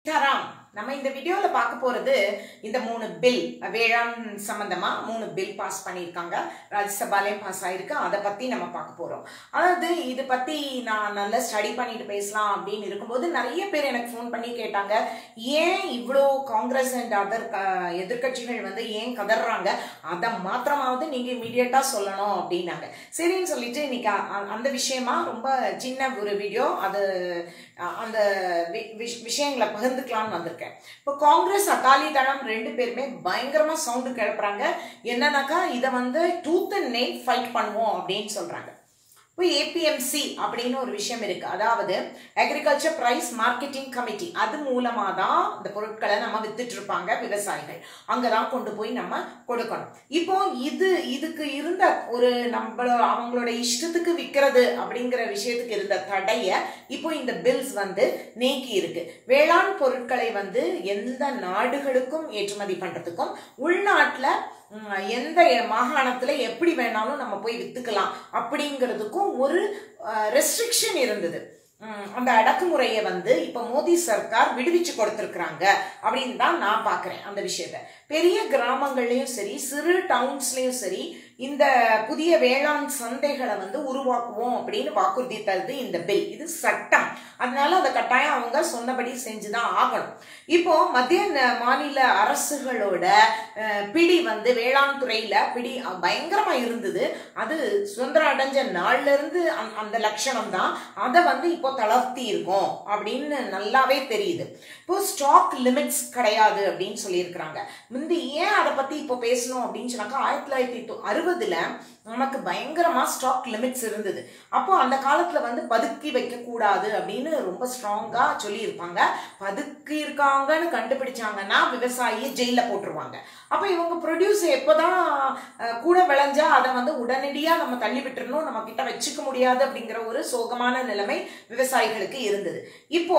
தராம் நம்ம இந்த வீடியோல பார்க்க போறது இந்த மூணு பில் வேளாண் சம்பந்தமா மூணு பில் பாஸ் பண்ணியிருக்காங்க ராஜ்யசபாலையும் பாஸ் ஆயிருக்கு அதை பத்தி நம்ம பார்க்க போறோம் அதாவது இது பத்தி நான் நல்லா ஸ்டடி பண்ணிட்டு பேசலாம் அப்படின்னு இருக்கும்போது நிறைய பேர் எனக்கு ஃபோன் பண்ணி கேட்டாங்க ஏன் இவ்வளோ காங்கிரஸ் அண்ட் அதர் எதிர்க்கட்சிகள் வந்து ஏன் கதறாங்க அதை மாத்திரமாவது நீங்க இமீடியட்டா சொல்லணும் அப்படின்னாங்க சரின்னு சொல்லிட்டு இன்னைக்கு அ- அ- அந்த விஷயமா ரொம்ப சின்ன ஒரு வீடியோ அது அ- அந்த வி- விஷ- விஷயங்களை பகிர்ந்துக்கலாம்னு வந்திருக்கேன் இப்போ காங்கிரஸ் அகாலி தளம் ரெண்டு பேருமே பயங்கரமா சவுண்டு கிளப்புறாங்க என்னன்னாக்கா இதை வந்து டூத் அண்ட் நெயில் ஃபைட் பண்ணுவோம் அப்படின்னு சொல்றாங்க இப்போ ஏபிஎம்சி அப்படின்னு ஒரு விஷயம் இருக்கு அதாவது அக்ரிகல்ச்சர் பிரைஸ் மார்க்கெட்டிங் கமிட்டி அது மூலமா தான் இந்த பொருட்களை நம்ம வித்துட்டு இருப்பாங்க விவசாயிகள் அங்கதான் கொண்டு போய் நம்ம கொடுக்கணும் இப்போ இது இதுக்கு இருந்த ஒரு நம்மள அவங்களோட இஷ்டத்துக்கு விற்கிறது அப்படிங்கிற விஷயத்துக்கு இருந்த தடைய இப்போ இந்த பில்ஸ் வந்து நீக்கி இருக்கு வேளாண் பொருட்களை வந்து எந்த நாடுகளுக்கும் ஏற்றுமதி பண்றதுக்கும் உள்நாட்டுல ம், எந்த மாகாணத்துல எப்படி வேணாலும் நம்ம போய் வித்துக்கலாம் அப்படிங்கிறதுக்கும் ஒரு ரெஸ்ட்ரிக்ஷன் இருந்தது ம், அந்த அடக்குமுறையை வந்து இப்போ மோடி சர்க்கார் விடுவிச்சு கொடுத்துருக்குறாங்க அப்படின்னு தான் நான் பார்க்குறேன் அந்த விஷயத்த பெரிய கிராமங்கள்லயும் சரி சிறு டவுன்ஸ்லயும் சரி இந்த புதிய வேளாண் சந்தைகளை வந்து உருவாக்குவோம் அப்படின்னு வாக்குறுதி தருது இந்த பில் இது சட்டம் அதனால அந்த கட்டாயம் அவங்க சொன்னபடி செஞ்சுதான் ஆகணும் இப்போ மத்திய ந- மாநில அரசுகளோட அஹ், பிடி வந்து வேளாண் துறையில பிடி அஹ், பயங்கரமா இருந்தது அது சுதந்திரம் அடைஞ்ச நாள்ல இருந்து அந்த- அந்த லட்சணம் தான் அதை வந்து இப்போ தளர்த்தி இருக்கோம் அப்படின்னு நல்லாவே தெரியுது இப்போ ஸ்டாக் லிமிட்ஸ் கிடையாது அப்படின்னு சொல்லியிருக்கிறாங்க முந்தி ஏன் அதை பத்தி இப்போ பேசணும் அப்படின்னு சொன்னாக்கா ஆயிரத்தி தொள்ளாயிரத்தி தொ- அறுபதுல நமக்கு பயங்கரமா ஸ்டாக் லிமிட்ஸ் இருந்தது அப்போ அந்த காலத்துல வந்து பதுக்கி வைக்க கூடாது அப்படின்னு ரொம்ப ஸ்ட்ராங்கா சொல்லியிருப்பாங்க பதுக்கி இருக்காங்கன்னு கண்டுபிடிச்சாங்கன்னா விவசாயியை ஜெயில போட்டுருவாங்க அப்ப இவங்க ப்ரொடியூஸ் எப்போதான் அஹ், கூட விளைஞ்சா அதை வந்து உடனடியா நம்ம தள்ளி விட்டுறணும் நம்ம கிட்ட வச்சுக்க முடியாது அப்படிங்கிற ஒரு சோகமான நிலைமை விவசாயிகளுக்கு இருந்தது இப்போ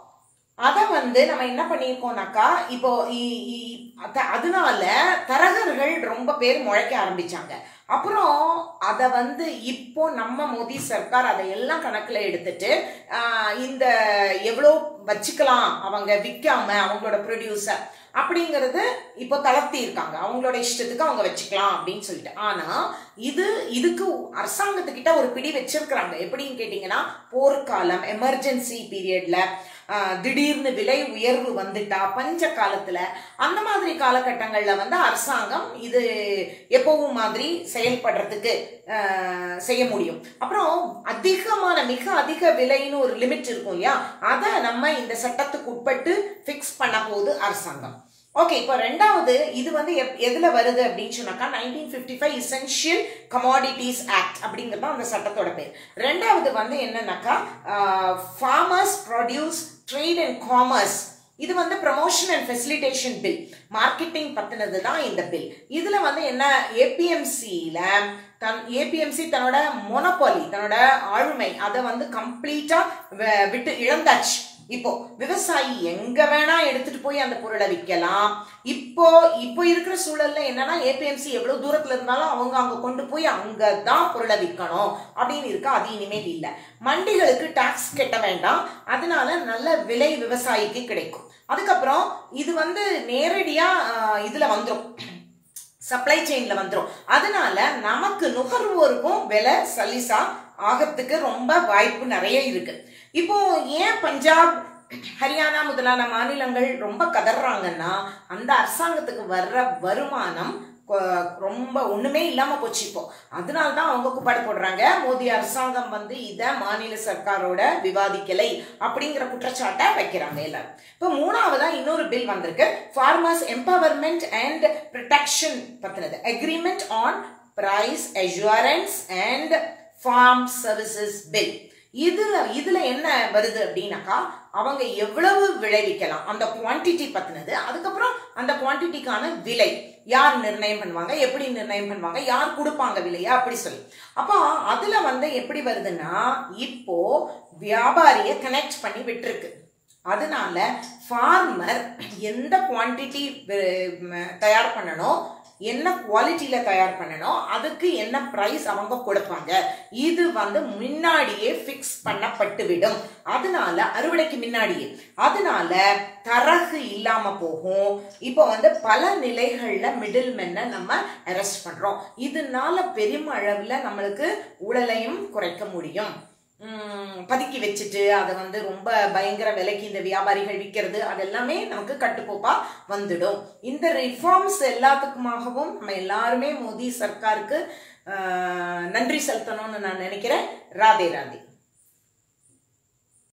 அதை வந்து நம்ம என்ன பண்ணியிருக்கோம்னாக்கா இப்போ இ- இ- அத- அதனால தரகர்கள் ரொம்ப பேர் முளைக்க ஆரம்பிச்சாங்க அப்புறம் அதை வந்து இப்போ நம்ம மோடி சர்க்கார் அதை எல்லாம் கணக்கில் எடுத்துட்டு ஆஹ், இந்த எவ்வளோ வச்சுக்கலாம் அவங்க விற்காம அவங்களோட ப்ரொடியூசர் அப்படிங்கிறது இப்போ தளர்த்தி இருக்காங்க அவங்களோட இஷ்டத்துக்கு அவங்க வச்சுக்கலாம் அப்படின்னு சொல்லிட்டு ஆனா இது இதுக்கு அரசாங்கத்துக்கிட்ட ஒரு பிடி வச்சிருக்கிறாங்க எப்படின்னு கேட்டிங்கன்னா போர்க்காலம் எமர்ஜென்சி பீரியட்ல திடீர்னு விலை உயர்வு வந்துட்டா பஞ்ச காலத்துல அந்த மாதிரி காலகட்டங்கள்ல வந்து அரசாங்கம் இது எப்பவும் மாதிரி செயல்படுறதுக்கு ஆஹ், செய்ய முடியும் அப்புறம் அதிகமான மிக அதிக விலைன்னு ஒரு லிமிட் இருக்கும் இல்லையா அதை நம்ம இந்த சட்டத்துக்கு உட்பட்டு ஃபிக்ஸ் பண்ண போகுது அரசாங்கம் ஓகே இப்போ ரெண்டாவது இது வந்து எப்- எதுல வருது அப்படின்னு சொன்னாக்கா nineteen fifty five essential commodities act அப்படிங்கிறது தான் அந்த சட்டத்தோட பேர் ரெண்டாவது வந்து என்னன்னாக்கா farmers produce trade and commerce இது வந்து promotion and facilitation bill marketing பத்தினது தான் இந்த பில் இதுல வந்து என்ன ஏபிஎம்சியில தன் ஏபிஎம்சி தன்னோட மொனோபாலி தன்னோட ஆளுமை அதை வந்து கம்ப்ளீட்டா விட்டு இழந்தாச்சு இப்போ விவசாயி எங்க வேணா எடுத்துட்டு போய் அந்த பொருளை விற்கலாம் இப்போ இப்போ இருக்கிற சூழல்ல என்னன்னா ஏபிஎம்சி எவ்வளவு தூரத்துல இருந்தாலும் அவங்க அங்க கொண்டு போய் அங்கதான் பொருளை விற்கணும் அப்படின்னு இருக்கு அது இனிமேல் இல்ல மண்டிகளுக்கு டாக்ஸ் கட்ட வேண்டாம் அதனால நல்ல விலை விவசாயிக்கு கிடைக்கும் அதுக்கப்புறம் இது வந்து நேரடியா ஆஹ், இதுல வந்துரும் சப்ளை செயின்ல வந்துரும் அதனால நமக்கு நுகர்வோருக்கும் விலை சலிசா ஆகிறதுக்கு ரொம்ப வாய்ப்பு நிறைய இருக்கு இப்போ ஏன் பஞ்சாப் ஹரியானா முதலான மாநிலங்கள் ரொம்ப கதறாங்கன்னா அந்த அரசாங்கத்துக்கு வர்ற வருமானம் கொ- ரொம்ப ஒண்ணுமே இல்லாம போச்சு இப்போ அதனால தான் அவங்க குப்பாடு போடுறாங்க மோடி அரசாங்கம் வந்து இத மாநில சர்க்காரோட விவாதிக்கலை அப்படிங்கிற குற்றச்சாட்டை வைக்கிறாங்க எல்லாரும் இப்போ மூணாவதா இன்னொரு பில் வந்திருக்கு ஃபார்மர்ஸ் எம்பவர்மெண்ட் அண்ட் ப்ரொடெக்ஷன் பத்தினது agreement on price assurance and farm services bill இதுல இதுல என்ன வருது அப்படின்னாக்கா அவங்க எவ்வளவு விளைவிக்கலாம் அந்த குவாண்டிட்டி பத்தினது அதுக்கப்புறம் அந்த குவாண்டிட்டிக்கான விலை யார் நிர்ணயம் பண்ணுவாங்க எப்படி நிர்ணயம் பண்ணுவாங்க யார் கொடுப்பாங்க விலையா அப்படி சொல்லி அப்போ அதுல வந்து எப்படி வருதுன்னா இப்போ வியாபாரிய கனெக்ட் பண்ணி விட்டுருக்கு அதனால ஃபார்மர் எந்த குவாண்டிட்டி தயார் பண்ணணும் என்ன குவாலிட்டியில தயார் பண்ணணும் அதுக்கு என்ன பிரைஸ் அவங்க கொடுப்பாங்க இது வந்து முன்னாடியே ஃபிக்ஸ் பண்ணப்பட்டு விடும் அதனால அறுவடைக்கு முன்னாடியே அதனால தரகு இல்லாம போகும் இப்போ வந்து பல நிலைகள்ல மிடில் மென்னை நம்ம அரெஸ்ட் பண்றோம் இதனால பெருமளவுல நம்மளுக்கு ஊழலையும் குறைக்க முடியும் உம், பதுக்கி வச்சுட்டு அதை வந்து ரொம்ப பயங்கர விலைக்கு இந்த வியாபாரிகள் விற்கிறது அது எல்லாமே நமக்கு கட்டுக்கோப்பா வந்துடும் இந்த ரிஃபார்ம்ஸ் எல்லாத்துக்குமாகவும் நம்ம எல்லாருமே மோடி சர்க்காருக்கு ஆஹ், நன்றி செலுத்தணும்னு நான் நினைக்கிறேன் ராதே ராதே